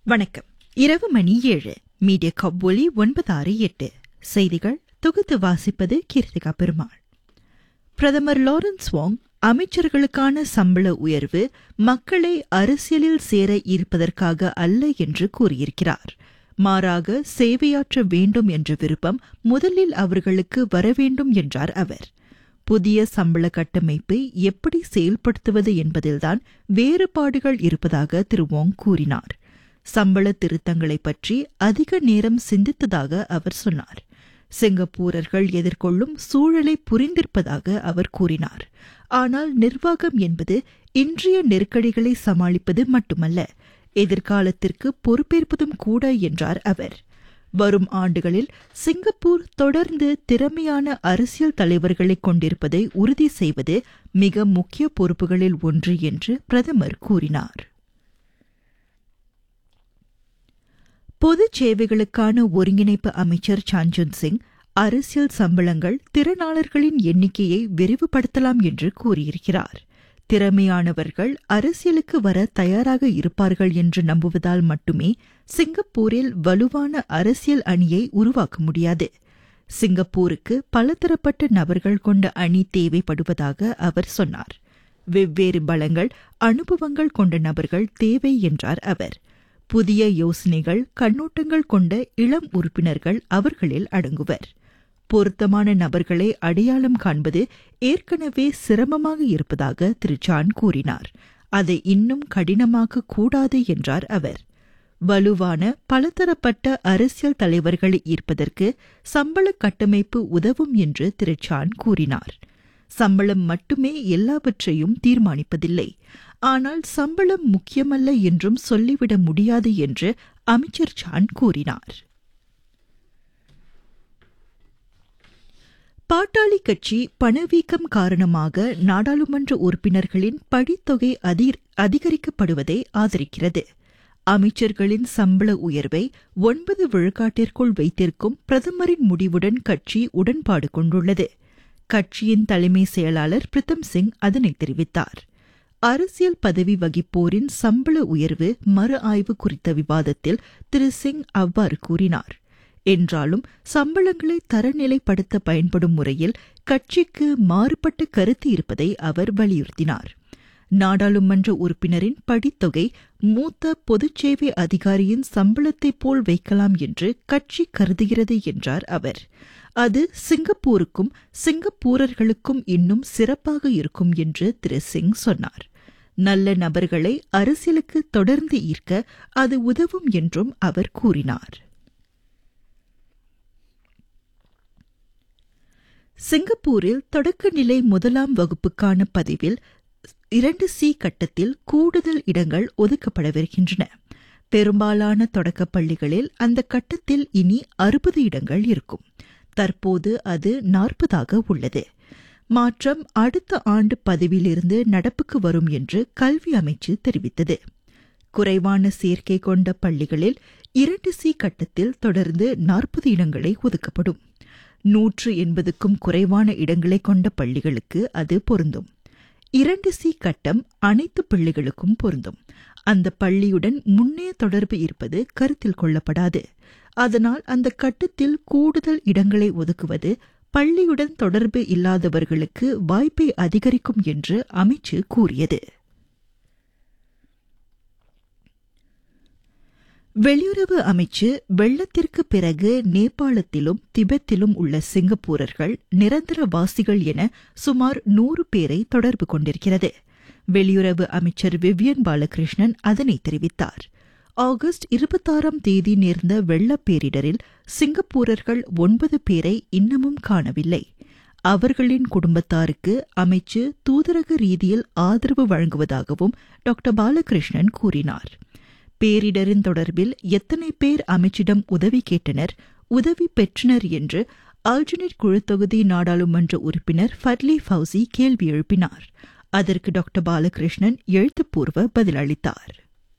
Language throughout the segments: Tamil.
வணக்கம் இரவு மணி ஏழு மீடியா கப் ஒலி ஒன்பது ஆறு எட்டு செய்திகள் தொகுத்து வாசிப்பது கீர்த்திகா பெருமாள் பிரதமர் லாரன்ஸ் வாங் அமைச்சர்களுக்கான சம்பள உயர்வு மக்களை அரசியலில் சேர இருப்பதற்காக அல்ல என்று கூறியிருக்கிறார் மாறாக சேவையாற்ற வேண்டும் என்ற விருப்பம் முதலில் அவர்களுக்கு வரவேண்டும் என்றார் அவர் புதிய சம்பள கட்டமைப்பை எப்படி செயல்படுத்துவது என்பதில்தான் வேறுபாடுகள் இருப்பதாக திரு வாங் கூறினார் சம்பள திருத்தங்களை பற்றி அதிக நேரம் சிந்தித்ததாக அவர் சொன்னார் சிங்கப்பூரர்கள் எதிர்கொள்ளும் சூழலை புரிந்திருப்பதாக அவர் கூறினார் ஆனால் நிர்வாகம் என்பது இன்றைய நெருக்கடிகளை சமாளிப்பது மட்டுமல்ல எதிர்காலத்திற்கு பொறுப்பேற்பதும் கூட என்றார் அவர் வரும் ஆண்டுகளில் சிங்கப்பூர் தொடர்ந்து திறமையான அரசியல் தலைவர்களை கொண்டிருப்பதை உறுதி செய்வது மிக முக்கிய பொறுப்புகளில் ஒன்று என்று பிரதமர் கூறினார் பொது சேவைகளுக்கான ஒருங்கிணைப்பு அமைச்சர் சாஞ்சுன் சிங் அரசியல் சம்பளங்கள் திறனாளர்களின் எண்ணிக்கையை விரிவுபடுத்தலாம் என்று கூறியிருக்கிறார் திறமையானவர்கள் அரசியலுக்கு வர தயாராக இருப்பார்கள் என்று நம்புவதால் மட்டுமே சிங்கப்பூரில் வலுவான அரசியல் அணியை உருவாக்க முடியாது சிங்கப்பூருக்கு பலதரப்பட்ட நபர்கள் கொண்ட அணி தேவைப்படுவதாக அவர் சொன்னார் வெவ்வேறு பலங்கள் அனுபவங்கள் கொண்ட நபர்கள் தேவை என்றார் அவர் புதிய யோசனைகள் கண்ணோட்டங்கள் கொண்ட இளம் உறுப்பினர்கள் அவர்களில் அடங்குவர் பொருத்தமான நபர்களை அடையாளம் காண்பது ஏற்கனவே சிரமமாக இருப்பதாக திரு ஜான் கூறினார் அதை இன்னும் கடினமாக்க கூடாது என்றார் அவர் வலுவான பலதரப்பட்ட அரசியல் தலைவர்களை ஈர்ப்பதற்கு சம்பள கட்டமைப்பு உதவும் என்று திரு சான் கூறினார் சம்பளம் மட்டுமே எல்லாவற்றையும் தீர்மானிப்பதில்லை ஆனால் சம்பளம் முக்கியமல்ல என்றும் சொல்லிவிட முடியாது என்று அமைச்சர் சான் கூறினார் பாட்டாளி கட்சி பணவீக்கம் காரணமாக நாடாளுமன்ற உறுப்பினர்களின் படித்தொகை அதிகரிக்கப்படுவதை ஆதரிக்கிறது அமைச்சர்களின் சம்பள உயர்வை ஒன்பது விழுக்காட்டிற்குள் வைத்திருக்கும் பிரதமரின் முடிவுடன் கட்சி உடன்பாடு கொண்டுள்ளது கட்சியின் தலைமை செயலாளர் பிரித்தம் சிங் அதனை தெரிவித்தார் அரசியல் பதவி வகிப்போரின் சம்பள உயர்வு மறு ஆய்வு குறித்த விவாதத்தில் திரு சிங் அவ்வாறு கூறினார் என்றாலும் சம்பளங்களை தரநிலைப்படுத்த பயன்படும் முறையில் கட்சிக்கு மாறுபட்ட கருத்து இருப்பதை அவர் வலியுறுத்தினார் நாடாளுமன்ற உறுப்பினரின் படித்தொகை மூத்த பொதுச்சேவை அதிகாரியின் சம்பளத்தைப் போல் வைக்கலாம் என்று கட்சி கருதுகிறது என்றார் அவர் அது சிங்கப்பூருக்கும் சிங்கப்பூரர்களுக்கும் இன்னும் சிறப்பாக இருக்கும் என்று திரு சிங் சொன்னார் நல்ல நபர்களை அரசியலுக்கு தொடர்ந்து ஈர்க்க அது உதவும் என்றும் அவர் கூறினார் சிங்கப்பூரில் தொடக்கநிலை முதலாம் வகுப்புக்கான பதிவில் இரண்டு சி கட்டத்தில் கூடுதல் இடங்கள் ஒதுக்கப்படவிருக்கின்றன பெரும்பாலான தொடக்கப் பள்ளிகளில் அந்த கட்டத்தில் இனி அறுபது இடங்கள் இருக்கும் தற்போது அது நாற்பதாக உள்ளது மாற்றம் அடுத்த ஆண்டு பதிவிலிருந்து நடப்புக்கு வரும் என்று கல்வி அமைச்சு தெரிவித்தது குறைவான சேர்க்கை கொண்ட பள்ளிகளில் இரண்டு சி கட்டத்தில் தொடர்ந்து நாற்பது இடங்களை ஒதுக்கப்படும் நூற்று எண்பதுக்கும் குறைவான இடங்களை கொண்ட பள்ளிகளுக்கு அது பொருந்தும் இரண்டு சி கட்டம் அனைத்து பள்ளிகளுக்கும் பொருந்தும் அந்த பள்ளியுடன் முன்னே தொடர்பு இருப்பது கருத்தில் கொள்ளப்படாது அதனால் அந்த கட்டத்தில் கூடுதல் இடங்களை ஒதுக்குவது பள்ளியுடன் தொடர்பு இல்லாதவர்களுக்கு வாய்ப்பை அதிகரிக்கும் என்று அமைச்சு கூறியது வெளியுறவு அமைச்சு வெள்ளத்திற்கு பிறகு நேபாளத்திலும் திபெத்திலும் உள்ள சிங்கப்பூரர்கள் நிரந்தரவாசிகள் என சுமார் நூறு பேரை தொடர்பு கொண்டிருக்கிறது வெளியுறவு அமைச்சர் விவியன் பாலகிருஷ்ணன் அதனை தெரிவித்தார் ஆகஸ்ட் இருபத்தாறாம் தேதி நேர்ந்த வெள்ளப்பேரிடரில் சிங்கப்பூரர்கள் ஒன்பது பேரை இன்னமும் காணவில்லை அவர்களின் குடும்பத்தாருக்கு அமைச்சு தூதரக ரீதியில் ஆதரவு வழங்குவதாகவும் டாக்டர் பாலகிருஷ்ணன் கூறினார் பேரிடரின் தொடர்பில் எத்தனை பேர் அமைச்சிடம் உதவி கேட்டனர் உதவி பெற்றனர் என்று ஆல்ஜினேட் குழு தொகுதி நாடாளுமன்ற உறுப்பினர் ஃபட்லி ஃபவுசி கேள்வி எழுப்பினார் அதற்கு டாக்டர் பாலகிருஷ்ணன் எழுத்துப்பூர்வ பதிலளித்தார்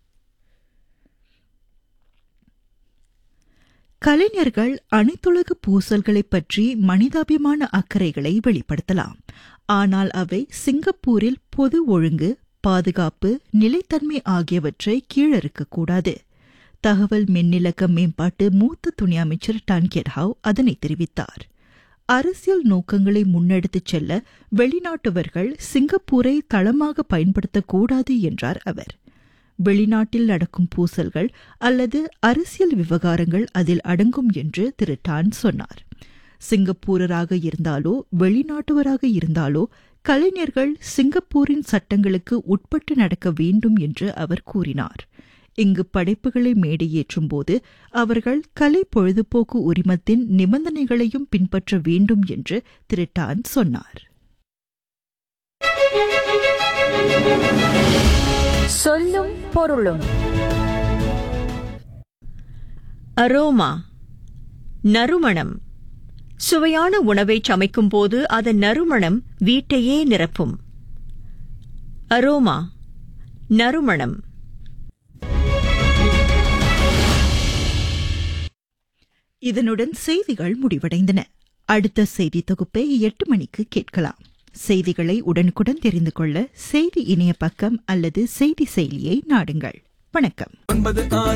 கலைஞர்கள் அனைத்துலக பூசல்களைப் பற்றி மனிதாபிமான அக்கறைகளை வெளிப்படுத்தலாம் ஆனால் அவை சிங்கப்பூரில் பொது ஒழுங்கு பாதுகாப்பு நிலைத்தன்மை ஆகியவற்றை கீழறுக்கக்கூடாது தகவல் மின்னிலக்க மேம்பாட்டு மூத்த துணை அமைச்சர் டான் கெட்ஹாவ் அதனை தெரிவித்தார் அரசியல் நோக்கங்களை முன்னெடுத்துச் செல்ல வெளிநாட்டவர்கள் சிங்கப்பூரை தளமாக பயன்படுத்தக்கூடாது என்றார் அவர் வெளிநாட்டில் நடக்கும் பூசல்கள் அல்லது அரசியல் விவகாரங்கள் அதில் அடங்கும் என்று திரு டான் சொன்னார் சிங்கப்பூரராக இருந்தாலோ வெளிநாட்டவராக இருந்தாலோ கலைஞர்கள் சிங்கப்பூரின் சட்டங்களுக்கு உட்பட்டு நடக்க வேண்டும் என்று அவர் கூறினார் இங்கு படைப்புகளை மேடையேற்றும் போது அவர்கள் கலை பொழுதுபோக்கு உரிமத்தின் நிபந்தனைகளையும் பின்பற்ற வேண்டும் என்று திரு டான் சொன்னார் சொல்லும் பொருளும் அரோமா நறுமணம் சுவையான உணவை சமைக்கும் போது அதன் நறுமணம் வீட்டையே நிரப்பும் அரோமா நறுமணம் இதனுடன் செய்திகள் முடிவடைந்தன அடுத்த செய்தி தொகுப்பை எட்டு மணிக்கு கேட்கலாம் செய்திகளை உடனுக்குடன் தெரிந்து கொள்ள செய்தி இணைய பக்கம் அல்லது செய்தி செயலியை நாடுங்கள் வணக்கம் ஒன்பது ஆறு